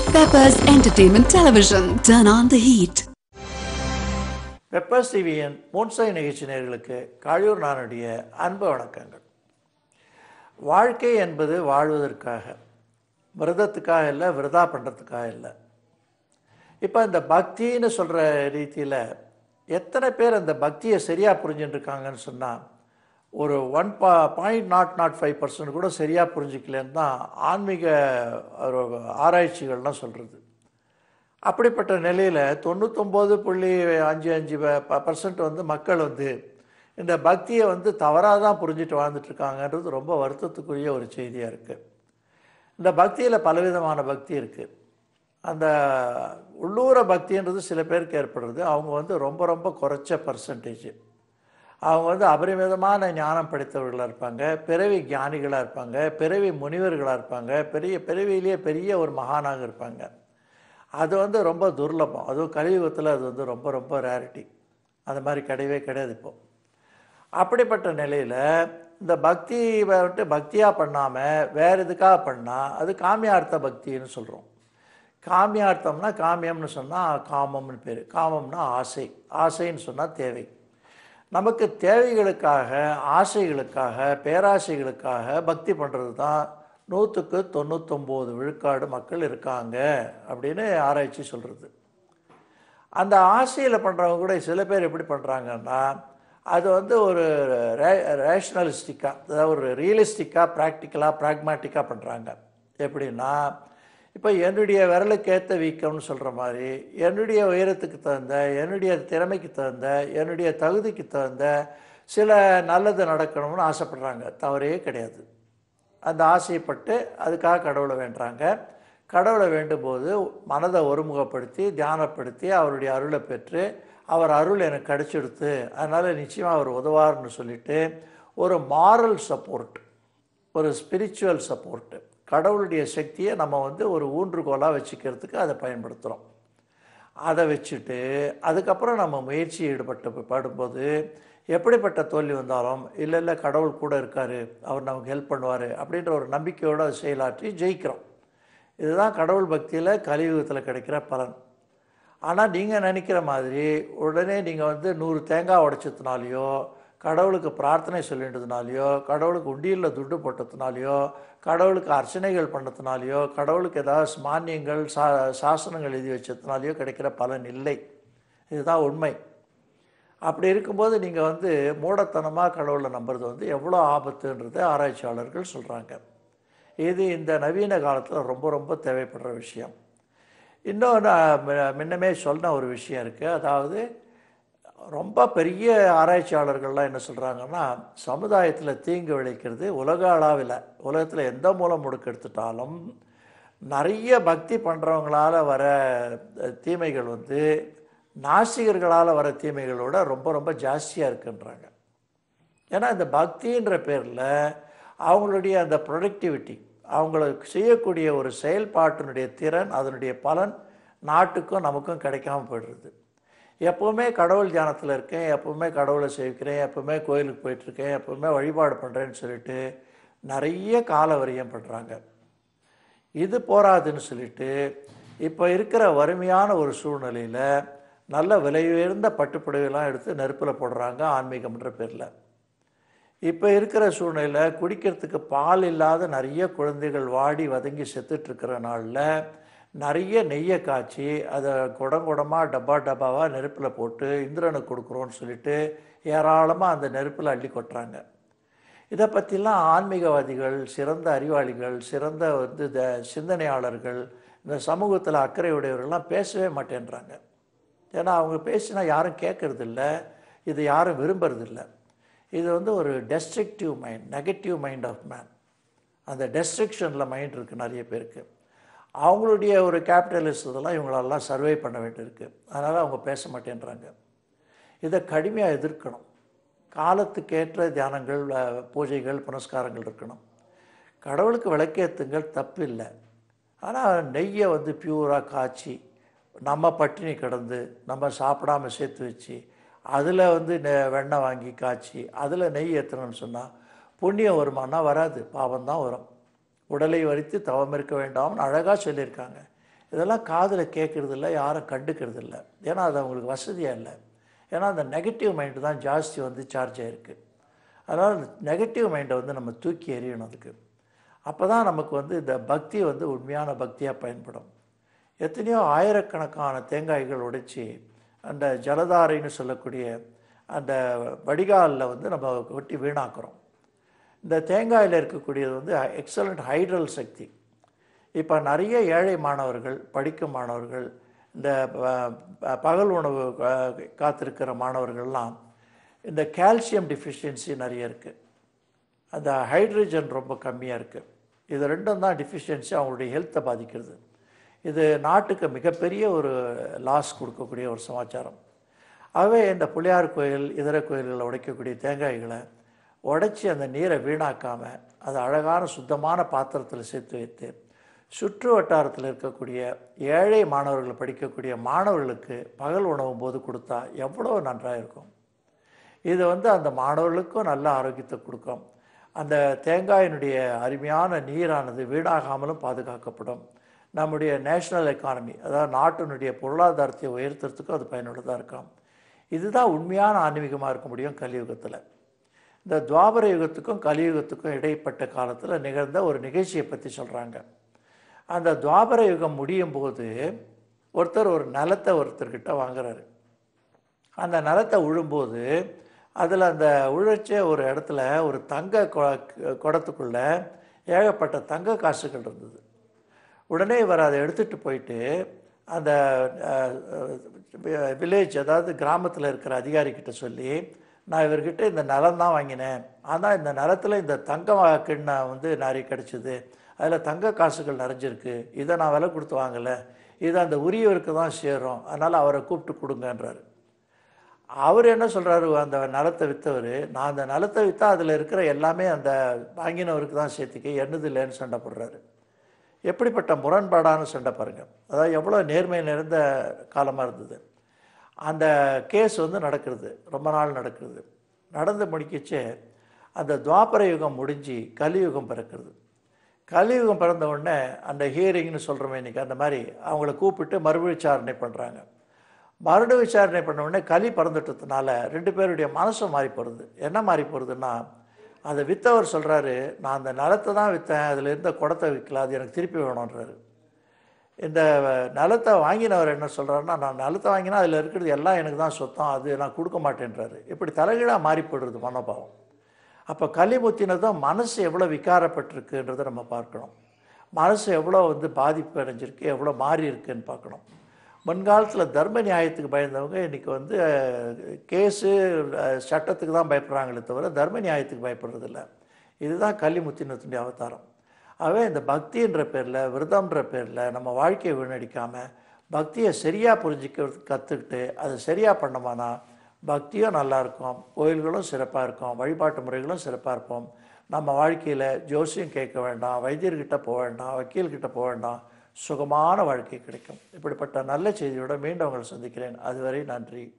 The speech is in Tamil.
Peppers Entertainment Television. Turn on the heat. Peppers டிவியின் மூன்சாய் நிகழ்ச்சி நேயர்களுக்கு காழியூர் நானுடைய அன்பு வணக்கங்கள் வாழ்க்கை என்பது வாழ்வதற்காக விரதத்துக்காக இல்லை விரதா பண்ணுறதுக்காக இல்லை இப்போ இந்த பக்தின்னு சொல்கிற ரீதியில் எத்தனை பேர் அந்த பக்தியை சரியாக புரிஞ்சுட்டு இருக்காங்கன்னு சொன்னால் ஒரு ஒன் பா point nought nought five percent கூட சரியாக புரிஞ்சிக்கலன்னு தான் ஆன்மீக ஒரு ஆராய்ச்சிகள்லாம் சொல்கிறது அப்படிப்பட்ட நிலையில் தொண்ணூத்தொம்பது புள்ளி அஞ்சு அஞ்சு பர்சன்ட் வந்து மக்கள் வந்து இந்த பக்தியை வந்து தவறாக தான் புரிஞ்சுட்டு வாழ்ந்துட்டு இருக்காங்கன்றது ரொம்ப வருத்தத்துக்குரிய ஒரு செய்தியாக இருக்குது இந்த பக்தியில் பலவிதமான பக்தி இருக்குது அந்த உள்ளூர பக்தின்றது சில பேருக்கு ஏற்படுறது அவங்க வந்து ரொம்ப ரொம்ப குறைச்ச பர்சன்டேஜ் அவங்க வந்து அபரிமிதமான ஞானம் படைத்தவர்களாக இருப்பாங்க பிறவி ஞானிகளாக இருப்பாங்க பிறவி முனிவர்களாக இருப்பாங்க பெரிய பிறவியிலேயே பெரிய ஒரு மகானாக இருப்பாங்க அது வந்து ரொம்ப துர்லபம் அதுவும் கலியுகத்தில் அது வந்து ரொம்ப ரொம்ப ரேரிட்டி அந்த மாதிரி கிடையவே கிடையாது இப்போ அப்படிப்பட்ட நிலையில் இந்த பக்தி வந்துட்டு பக்தியாக பண்ணாமல் வேறு இதுக்காக பண்ணால் அது காமியார்த்த பக்தின்னு சொல்கிறோம் காமியார்த்தம்னா காமியம்னு சொன்னால் காமம்னு பேர் காமம்னா ஆசை ஆசைன்னு சொன்னால் தேவை நமக்கு தேவைகளுக்காக ஆசைகளுக்காக பேராசைகளுக்காக பக்தி பண்ணுறது தான் நூற்றுக்கு தொண்ணூத்தொம்பது விழுக்காடு மக்கள் இருக்காங்க அப்படின்னு ஆராய்ச்சி சொல்கிறது அந்த ஆசையில் பண்ணுறவங்க கூட சில பேர் எப்படி பண்ணுறாங்கன்னா அது வந்து ஒரு ரே ரேஷ்னலிஸ்டிக்காக அதாவது ஒரு ரியலிஸ்டிக்காக ப்ராக்டிக்கலாக ப்ராக்மேட்டிக்காக பண்ணுறாங்க எப்படின்னா இப்போ என்னுடைய விரலுக்கேற்ற வீக்கம்னு சொல்கிற மாதிரி என்னுடைய உயரத்துக்கு தகுந்த என்னுடைய திறமைக்கு தகுந்த என்னுடைய தகுதிக்கு தகுந்த சில நல்லது நடக்கணும்னு ஆசைப்படுறாங்க தவறே கிடையாது அந்த ஆசைப்பட்டு அதுக்காக கடவுளை வேண்டுறாங்க கடவுளை வேண்டும்போது மனதை ஒருமுகப்படுத்தி தியானப்படுத்தி அவருடைய அருளை பெற்று அவர் அருள் எனக்கு கிடைச்சிடுத்து அதனால் நிச்சயமாக அவர் உதவார்னு சொல்லிட்டு ஒரு மாரல் சப்போர்ட் ஒரு ஸ்பிரிச்சுவல் சப்போர்ட்டு கடவுளுடைய சக்தியை நம்ம வந்து ஒரு ஊன்றுகோலாக வச்சுக்கிறதுக்கு அதை பயன்படுத்துகிறோம் அதை வச்சுட்டு அதுக்கப்புறம் நம்ம முயற்சி ஈடுபட்டு பாடும்போது எப்படிப்பட்ட தோல்வி வந்தாலும் இல்லை இல்லை கடவுள் கூட இருக்கார் அவர் நமக்கு ஹெல்ப் பண்ணுவார் அப்படின்ற ஒரு நம்பிக்கையோடு அதை செயலாற்றி ஜெயிக்கிறோம் இதுதான் கடவுள் பக்தியில் கலியுகத்தில் கிடைக்கிற பலன் ஆனால் நீங்கள் நினைக்கிற மாதிரி உடனே நீங்கள் வந்து நூறு தேங்காய் உடைச்சதுனாலையோ கடவுளுக்கு பிரார்த்தனை சொல்லின்றதுனாலையோ கடவுளுக்கு உண்டியலில் துட்டு போட்டதுனாலையோ கடவுளுக்கு அர்ச்சனைகள் பண்ணதுனாலையோ கடவுளுக்கு ஏதாவது மானியங்கள் சா சாசனங்கள் எழுதி வச்சதுனாலையோ கிடைக்கிற பலன் இல்லை இதுதான் உண்மை அப்படி இருக்கும்போது நீங்கள் வந்து மூடத்தனமாக கடவுளை நம்புறது வந்து எவ்வளோ ஆபத்துன்றதை ஆராய்ச்சியாளர்கள் சொல்கிறாங்க இது இந்த நவீன காலத்தில் ரொம்ப ரொம்ப தேவைப்படுற விஷயம் இன்னும் நான் மு- முன்னமே சொன்ன ஒரு விஷயம் இருக்குது அதாவது ரொம்ப பெரிய ஆராய்ச்சியாளர்கள்லாம் என்ன சொல்கிறாங்கன்னா சமுதாயத்தில் தீங்கு விளைக்கிறது உலக அளவில் உலகத்தில் எந்த மூலம் முடுக்கு எடுத்துட்டாலும் நிறைய பக்தி பண்ணுறவங்களால வர அஹ், தீமைகள் வந்து நாசிகர்களால் வர தீமைகளோட ரொம்ப ரொம்ப ஜாஸ்தியாக இருக்குன்றாங்க ஏன்னா இந்த பக்தின்ற பேரில் அவங்களுடைய அந்த ப்ரொடக்டிவிட்டி அவங்களுக்கு செய்யக்கூடிய ஒரு செயல்பாட்டினுடைய திறன் அதனுடைய பலன் நாட்டுக்கும் நமக்கும் கிடைக்காம போயிடுறது எப்போவுமே கடவுள் தியானத்தில் இருக்கேன் எப்போவுமே கடவுளை சேவிக்கிறேன் எப்போவுமே கோயிலுக்கு போயிட்டுருக்கேன் எப்போவுமே வழிபாடு பண்ணுறேன்னு சொல்லிட்டு நிறைய கால வரியம் பண்ணுறாங்க இது போராதுன்னு சொல்லிட்டு இப்போ இருக்கிற வறுமையான ஒரு சூழ்நிலையில் நல்ல விலை உயர்ந்த பட்டுப்புடவைலாம் எடுத்து நெருப்பில் போடுறாங்க ஆன்மீகம்ன்ற பேரில் இப்போ இருக்கிற சூழ்நிலையில் குடிக்கிறதுக்கு பால் இல்லாத நிறைய குழந்தைகள் வாடி வதங்கி செத்துட்டு இருக்கிற நாளில் நிறைய நெய்யை காய்ச்சி அதை குடம் குடமாக டப்பா டப்பாவாக நெருப்பில் போட்டு இந்திரனுக்கு கொடுக்குறோன்னு சொல்லிட்டு ஏராளமாக அந்த நெருப்பில் அள்ளி கொட்டுறாங்க இதை பற்றிலாம் ஆன்மீகவாதிகள் சிறந்த அறிவாளிகள் சிறந்த வந்து இந்த சிந்தனையாளர்கள் இந்த சமூகத்தில் அக்கறை உடையவர்கள்லாம் பேசவே மாட்டேன்றாங்க ஏன்னா அவங்க பேசினா யாரும் கேட்கறதில்ல இது யாரும் விரும்புறதில்ல இது வந்து ஒரு destructive mind negative mind of man அந்த டெஸ்ட்ரக்ஷனில் மைண்ட் இருக்குது நிறைய பேருக்கு அவங்களுடைய ஒரு கேபிட்டலிஸ்ட் இதெல்லாம் இவங்களெல்லாம் சர்வே பண்ண வேண்டியிருக்கு அதனால் அவங்க பேச மாட்டேன்றாங்க இதை கடுமையாக எதிர்க்கணும் காலத்துக்கேற்ற தியானங்கள் அஹ், பூஜைகள் புனஸ்காரங்கள் இருக்கணும் கடவுளுக்கு விளக்கேத்துங்கள் தப்பு இல்லை ஆனால் நெய்யை வந்து பியூராக காய்ச்சி நம்ம பட்டினி கிடந்து நம்ம சாப்பிடாம சேர்த்து வச்சு அதில் வந்து நெ- வெண்ணெய் வாங்கி காய்ச்சி அதில் நெய் ஏற்றணும்னு சொன்னால் புண்ணியம் வருமானா வராது பாவம் தான் வரும் உடலை வரித்து தவம் இருக்க வேண்டாம்னு அழகாக சொல்லியிருக்காங்க இதெல்லாம் காதில் கேட்குறது இல்லை யாரும் கண்டுக்கிறது இல்லை ஏன்னா அது அவங்களுக்கு வசதியாக இல்லை ஏன்னா அந்த நெகட்டிவ் மைண்டு தான் ஜாஸ்தி வந்து சார்ஜ் ஆகிருக்கு அதனால் அந்த நெகட்டிவ் மைண்டை வந்து நம்ம தூக்கி எறியணும் அதுக்கு அப்போ தான் நமக்கு வந்து இந்த பக்தி வந்து உண்மையான பக்தியாக பயன்படும் எத்தனையோ ஆயிரக்கணக்கான தேங்காய்கள் உடைச்சி அந்த ஜலதாரைன்னு சொல்லக்கூடிய அந்த வடிகாலில் வந்து நம்ம கொட்டி வீணாக்குறோம் இந்த தேங்காயில் இருக்கக்கூடியது வந்து எக்ஸலண்ட் ஹைட்ரல் சக்தி இப்போ நிறைய ஏழை மாணவர்கள் படிக்கும் மாணவர்கள் இந்த ப- ப- பகல் உணவு கா- காத்திருக்கிற மாணவர்கள்லாம் இந்த கால்சியம் டிஃபிஷியன்சி நிறைய இருக்குது அந்த ஹைட்ரஜன் ரொம்ப கம்மியாக இருக்குது இது ரெண்டும் தான் டிஃபிஷியன்சி அவங்களுடைய ஹெல்த்தை பாதிக்கிறது இது நாட்டுக்கு மிகப்பெரிய ஒரு லாஸ் கொடுக்கக்கூடிய ஒரு சமாச்சாரம் ஆகவே இந்த புளியார் கோயில் இதர கோயில்களில் உடைக்கக்கூடிய தேங்காய்களை உடைச்சி அந்த நீரை வீணாக்காமல் அதை அழகான சுத்தமான பாத்திரத்தில் சேர்த்து வைத்து சுற்று வட்டாரத்தில் இருக்கக்கூடிய ஏழை மாணவர்கள் படிக்கக்கூடிய மாணவர்களுக்கு பகல் உணவும் போது கொடுத்தா எவ்வளோ நன்றாக இருக்கும் இது வந்து அந்த மாணவர்களுக்கும் நல்ல ஆரோக்கியத்தை கொடுக்கும் அந்த தேங்காயினுடைய அருமையான நீரானது வீணாகாமலும் பாதுகாக்கப்படும் நம்முடைய நேஷனல் எக்கானமி அதாவது நாட்டினுடைய பொருளாதாரத்தை உயர்த்துறதுக்கும் அது பயனுள்ளதாக இருக்கும் இதுதான் உண்மையான ஆன்மீகமாக இருக்க முடியும் கலியுகத்தில் இந்த துவாபர யுகத்துக்கும் கலியுகத்துக்கும் இடைப்பட்ட காலத்தில் நிகழ்ந்த ஒரு நிகழ்ச்சியை பற்றி சொல்கிறாங்க அந்த துவாபர யுகம் முடியும் போது ஒருத்தர் ஒரு நிலத்தை ஒருத்தர்கிட்ட வாங்குறாரு அந்த நிலத்தை உழும்போது அதில் அந்த உழைச்ச ஒரு இடத்துல ஒரு தங்க கொ- குடத்துக்குள்ள ஏகப்பட்ட தங்க காசுகள் இருந்தது உடனே இவர் அதை எடுத்துகிட்டு போயிட்டு அந்த வில்லேஜ் அதாவது கிராமத்தில் இருக்கிற அதிகாரிக்கிட்ட சொல்லி நான் இவர்கிட்ட இந்த நிலம் தான் வாங்கினேன் ஆனால் இந்த நிலத்தில் இந்த தங்க வா- கிண்ணம் வந்து நிறைய கிடச்சிது அதில் தங்க காசுகள் நிறைஞ்சிருக்கு இதை நான் விலை கொடுத்து வாங்கலை இது அந்த உரியவருக்கு தான் சேரும் அதனால் அவரை கூப்பிட்டு கொடுங்கன்றாரு அவர் என்ன சொல்கிறாரு அந்த நிலத்தை விற்றவர் நான் அந்த நிலத்தை விற்றா அதில் இருக்கிற எல்லாமே அந்த வாங்கினவருக்கு தான் சேர்த்துக்க என்னது இல்லைன்னு சண்டை போடுறாரு எப்படிப்பட்ட முரண்பாடான சண்டை பாருங்க அதாவது எவ்வளோ நேர்மை நிறைந்த காலமாக இருந்தது அந்த கேஸ் வந்து நடக்கிறது ரொம்ப நாள் நடக்கிறது நடந்து முடிக்கிச்சே அந்த துவாபர யுகம் முடிஞ்சு கலியுகம் பிறக்கிறது கலியுகம் பிறந்த உடனே அந்த ஹியரிங்னு சொல்கிறோமே இன்றைக்கி அந்த மாதிரி அவங்கள கூப்பிட்டு மறுபடி விசாரணை பண்ணுறாங்க மறுபடி விசாரணை பண்ண உடனே களி பறந்துட்டதுனால ரெண்டு பேருடைய மனசும் மாறி போகிறது என்ன மாறி போகிறதுன்னா அந்த வித்தவர் சொல்கிறாரு நான் அந்த நிலத்தை தான் விற்றேன் அதில் இருந்த குடத்தை விற்கல அது எனக்கு திருப்பி வேணுன்றாரு இந்த நிலத்தை வாங்கினவர் என்ன சொல்கிறாருன்னா நான் நிலத்தை வாங்கினா அதில் இருக்கிறது எல்லாம் எனக்கு தான் சொத்தம் அது நான் கொடுக்க மாட்டேன்றாரு இப்படி தலைகீழாக மாறி போயிடுறது மனோபாவம் அப்போ களிமுத்தினதும் மனசு எவ்வளோ விகாரப்பட்டிருக்குன்றதை நம்ம பார்க்கணும் மனசு எவ்வளோ வந்து பாதிப்பு அடைஞ்சிருக்கு எவ்வளோ மாறி இருக்குன்னு பார்க்கணும் முன்காலத்தில் தர்ம நியாயத்துக்கு பயந்தவங்க இன்றைக்கி வந்து கேஸு சட்டத்துக்கு தான் பயப்படுறாங்களே தவிர தர்ம நியாயத்துக்கு பயப்படுறதில்ல இதுதான் கள்ளிமுத்தினத்துடைய அவதாரம் ஆகவே இந்த பக்தின்ற பேரில் விரதம்ன்ற பேரில் நம்ம வாழ்க்கையை வீணடிக்காமல் பக்தியை சரியாக புரிஞ்சிக்க கற்றுக்கிட்டு அதை சரியாக பண்ணோமானா பக்தியும் நல்லா இருக்கும் கோயில்களும் சிறப்பாக இருக்கும் வழிபாட்டு முறைகளும் சிறப்பாக இருப்போம் நம்ம வாழ்க்கையில் ஜோசியம் கேட்க வேண்டாம் வைத்தியர்கிட்ட போக வேண்டாம் வக்கீல்கிட்ட போக வேண்டாம் சுகமான வாழ்க்கை கிடைக்கும் இப்படிப்பட்ட நல்ல செய்தியோட மீண்டும் உங்களை சந்திக்கிறேன் அதுவரை நன்றி